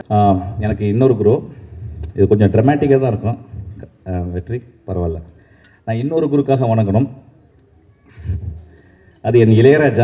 ஆஹ், எனக்கு இன்னொரு குரு இது கொஞ்சம் ட்ரமாட்டிக்காக தான் இருக்கும் ஆஹ், வெற்றி பரவாயில்ல நான் இன்னொரு குருக்காக வணங்கணும் அது என் இளையராஜா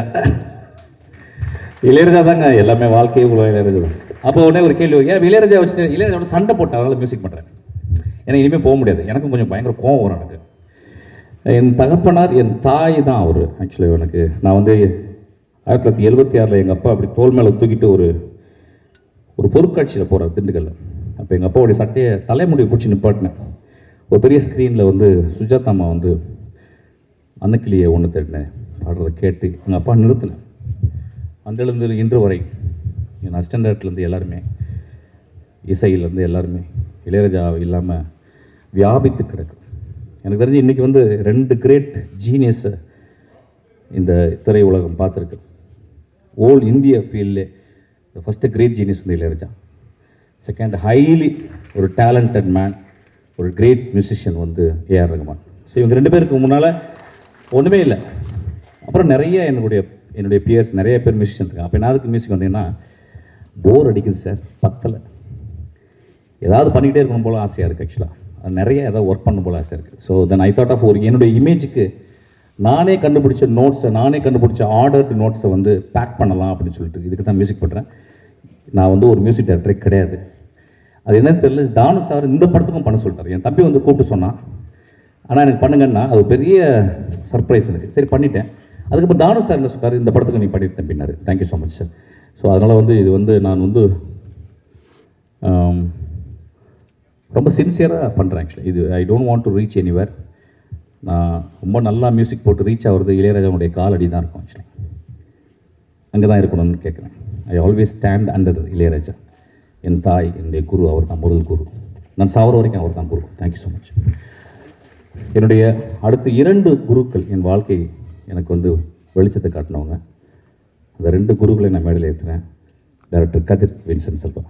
இளையராஜா தாங்க எல்லாமே வாழ்க்கையே உள்ள இளையராஜா தான் அப்போ உடனே ஒரு கேள்வி வரும், ஏன் இளையராஜா வச்சுட்டு இளையராஜாவோட சண்டை போட்டேன் அதனால மியூசிக் பண்ணுறேன் எனக்கு இனிமேல் போக முடியாது எனக்கும் கொஞ்சம் பயங்கர கோவம் வரும் எனக்கு என் தகப்பனார் என் தாய் தான் அவர் ஆக்சுவலி எனக்கு நான் வந்து ஆயிரத்தி தொள்ளாயிரத்தி எழுபத்தி ஆறில் எங்கள் அப்பா அப்படி தோல் மேலே தூக்கிட்டு ஒரு ஒரு பொருட்காட்சியில் போகிறார் திண்டுக்கல்ல அப்போ எங்கள் அப்பாவுடைய சட்டையை தலைமுடியை பிடிச்சி நிப்பாட்டினேன் ஒரு பெரிய ஸ்க்ரீனில் வந்து சுஜாதா அம்மா வந்து அன்னக்கிளியை ஒன்று தேடினேன் பாடுறதை கேட்டு எங்கள் அப்பா நிறுத்தினேன் அன்றிலிருந்து இன்று வரை என் அசிஸ்டன்ட் டேரக்டர்லேருந்து எல்லாருமே இசையிலேருந்து எல்லாருமே இளையராஜா இல்லாமல் வியாபித்து கிடக்கு எனக்கு தெரிஞ்சு இன்றைக்கி வந்து ரெண்டு கிரேட் ஜீனியஸை இந்த திரையுலகம் பார்த்துருக்கு ஓல் இந்திய ஃபீல்ட்லே ஃபஸ்ட்டு கிரேட் ஜீனியஸ் வந்து இளையராஜா செகண்ட் ஹைலி ஒரு டேலண்டட் மேன் ஒரு கிரேட் மியூசிஷியன் வந்து ஏஆர் ரகுமான் ஸோ இவங்க ரெண்டு பேருக்கு முன்னால் ஒன்றுமே இல்லை அப்புறம் நிறைய என்னுடைய என்னுடைய பியர்ஸ் நிறைய பேர் மியூசிஷியன் இருக்காங்க அப்போ நான் அதுக்கு மியூசிக் வந்தீங்கன்னா போர் அடிக்குது சார் பத்தலை ஏதாவது பண்ணிக்கிட்டே இருக்கணும் போல ஆசையாக இருக்குது ஆக்சுவலாக அது நிறைய ஏதாவது ஒர்க் பண்ணணும் போல ஆசை இருக்குது so then I thought of ஒரு என்னுடைய இமேஜுக்கு நானே கண்டுபிடிச்ச நோட்ஸை நானே கண்டுபிடிச்ச ஆர்டர்டு நோட்ஸை வந்து பேக் பண்ணலாம் அப்படின்னு சொல்லிட்டு இதுக்கு தான் மியூசிக் பண்ணுறேன் நான் வந்து ஒரு மியூசிக் டைரக்டரே கிடையாது அது என்னன்னு தெரியல தானு சார் இந்த படத்துக்கும் பண்ண சொல்லிட்டார் என் தம்பி வந்து கூப்பிட்டு சொன்னான் ஆனால் எனக்கு பண்ணுங்கன்னா அது ஒரு பெரிய சர்ப்ரைஸ் எனக்கு சரி பண்ணிட்டேன் அதுக்கப்புறம் தானு சார் என்ன சொல்றாரு இந்த படத்துக்கு நீ பண்ணிட்டு தம்பினாரு thank you so much sir so அதனால் வந்து இது வந்து நான் வந்து ஆம், ரொம்ப சின்சியராக பண்ணுறேன் ஆக்சுவலி இது I don't want to reach anywhere நான் ரொம்ப நல்லா மியூசிக் போட்டு ரீச் ஆகிறது இளையராஜாவுடைய காலடி தான் இருக்கும் ஆக்சுவலி அங்கே தான் இருக்கணும்னு கேட்குறேன் I always stand under Ilaiyaraaja என் தாய் என்னுடைய குரு அவர் தான் முதல் குரு நான் சாவர வரைக்கும் அவர் தான் குரு தேங்க்யூ ஸோ மச் என்னுடைய அடுத்த இரண்டு குருக்கள் என் வாழ்க்கை எனக்கு வந்து வெளிச்சத்தை காட்டினவங்க அந்த ரெண்டு குருக்களை நான் மேடையில் ஏற்றுறேன் director Kathir Vincent Selva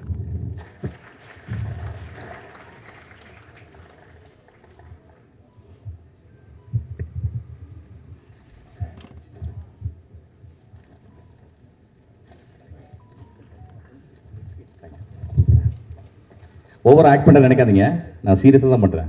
over act பண்ண நினைக்காதீங்க நான் சீரியஸாக தான் பண்ணுறேன்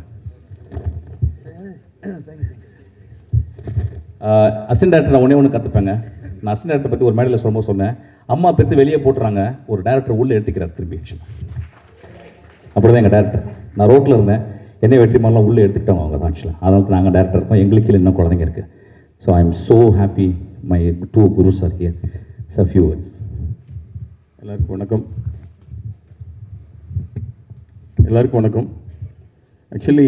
அசிஸ்டன்ட் டேரக்டர் நான் ஒன்றே ஒன்று கற்றுப்பேங்க நான் அசிஸ்டன்ட் டேரக்டர் பற்றி ஒரு மேடையில் சொல்லும்போது சொன்னேன் அம்மா பெற்று வெளியே போட்டுறாங்க ஒரு டேரக்டர் உள்ளே எடுத்துக்கிறார் திருப்பி ஆக்சுவலாக அப்படி தான் எங்கள் டேரக்டர் நான் ரோட்டில் இருந்தேன் என்னை வெற்றி மாலாம் உள்ளே எடுத்துக்கிட்டவங்க அவங்க தான் ஆக்சுவலாக அதனால தான் நாங்கள் டேரக்டர் இருக்கோம் எங்களுக்கு கீழே இன்னும் குழந்தைங்க இருக்குது so I'm so happy my two gurus are here ச ஃபியூ வேர்ட்ஸ் எல்லாருக்கும் வணக்கம் எல்லாருக்கும் வணக்கம் ஆக்சுவலி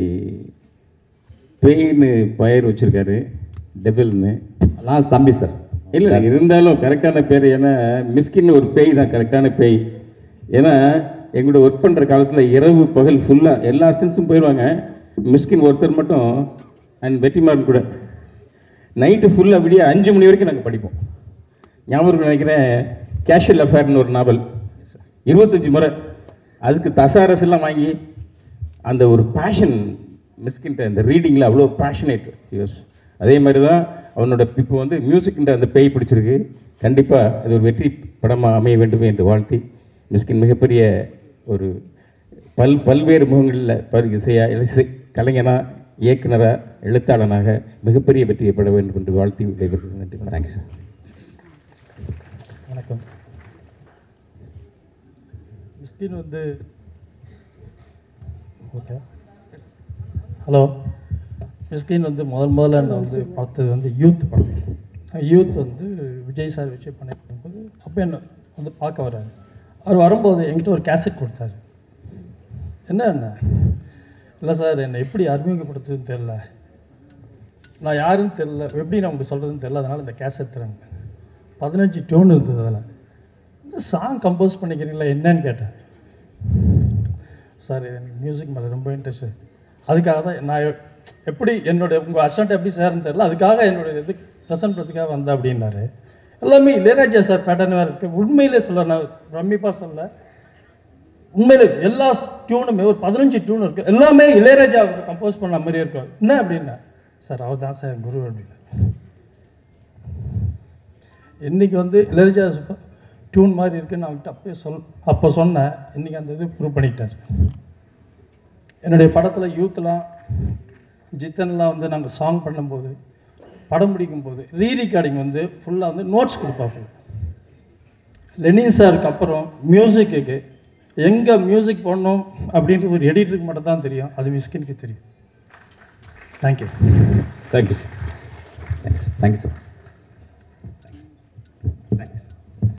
பேய்னு பெயர் வச்சுருக்காரு டெபிள்னு நான் தம்பி சார் இல்லை இருந்தாலும் கரெக்டான பேர் ஏன்னா மிஸ்கின் ஒரு பேய் தான் கரெக்டான பேய் ஏன்னா எங்களோட ஒர்க் பண்ணுற காலத்தில் இரவு பகல் ஃபுல்லாக எல்லா அசிஸ்டன்ஸும் போயிடுவாங்க மிஸ்கின் ஒருத்தர் மட்டும் அண்ட் வெற்றிமாறன் கூட நைட்டு ஃபுல்லாக விடிய அஞ்சு மணி வரைக்கும் நாங்கள் படிப்போம் ஞாபகம் இருக்கு நினைக்கிறேன் கேஷுவல் அஃபேர்னு ஒரு நாவல் இருபத்தஞ்சி முறை அதுக்கு தசாரஸ் எல்லாம் வாங்கி அந்த ஒரு பேஷன் மிஸ்கின்ற அந்த ரீடிங்கில் அவ்வளோ பேஷனேட் யூஸ் அதே மாதிரி தான் அவனோட இப்போ வந்து மியூசிக்ன்ற அந்த பேய் பிடிச்சிருக்கு கண்டிப்பாக அது ஒரு வெற்றி படமாக அமைய வேண்டும் என்று வாழ்த்தி மிஸ்கின் மிகப்பெரிய ஒரு பல் பல்வேறு முகங்களில் பல் இசையா இசை கலைஞனா இயக்குனராக எழுத்தாளனாக மிகப்பெரிய வெற்றியை பெற வேண்டும் என்று வாழ்த்தி விடைபெறுகிறேன் நன்றி தேங்க்யூ சார் வணக்கம் மிஸ்கின் வந்து ஓகே ஹலோ மிஸ்கின் வந்து முதல் முதல்ல நான் வந்து பார்த்தது வந்து யூத் படம் யூத் வந்து விஜய் சார் வச்சு பண்ணிருக்கும்போது அப்போ என்ன வந்து பார்க்க வர்றாரு அவர் வரும்போது என்கிட்ட ஒரு கேசட் கொடுத்தாரு என்ன என்ன இல்லை சார் என்னை எப்படி அறிமுகப்படுத்துதுன்னு தெரில நான் யாருன்னு தெரில எப்படி நான் உங்களுக்கு சொல்கிறதுன்னு தெரில அதனால் இந்த கேசட் தரேங்க பதினஞ்சு டியூன் இருந்தது அதில் இந்த சாங் கம்போஸ் பண்ணிக்கிறீங்களா என்னன்னு கேட்டேன் சார் எனக்கு மியூசிக் மேலே ரொம்ப இன்ட்ரெஸ்ட் அதுக்காக தான் நான் எ- எப்படி என்னோட உங்கள் அசிஸ்டண்ட் எப்படி சேரன்னு தெரியல அதுக்காக என்னோட இது ப்ரெசன்ட் பண்ணுறதுக்காக வந்தேன் அப்படின்னாரு எல்லாமே இளையராஜா சார் பேட்டர்ன் வேறு இருக்குது உண்மையிலே சொல்ல நான் பிரமிப்பாக சொல்ல உண்மையிலே எல்லா டியூனுமே ஒரு பதினஞ்சு டியூன் இருக்குது எல்லாமே இளையராஜா கம்போஸ் பண்ண மாதிரி இருக்கும் என்ன அப்படின்னா சார் அவர் தான் சார் குரு அப்படின்னு இன்னைக்கு வந்து இளையராஜா டியூன் மாதிரி இருக்குன்னு அவன்கிட்ட அப்பயே சொல் அப்போ சொன்னேன் இன்றைக்கி அந்த இது ப்ரூவ் பண்ணிக்கிட்டார் என்னுடைய படத்தில் யூத்லாம் ஜித்தன்லாம் வந்து நாங்கள் சாங் பண்ணும்போது படம் பிடிக்கும்போது ரீ ரெக்கார்டிங் வந்து ஃபுல்லாக வந்து நோட்ஸ் கொடுப்பாப்புல லெனின் சாருக்கு அப்புறம் மியூசிக்கு எங்கே மியூசிக் போடணும் அப்படின்றது ஒரு எடிட்டருக்கு மட்டும் தான் தெரியும் அது மிஸ்கினுக்கு தெரியும் thank you thank you sir thanks thank you sir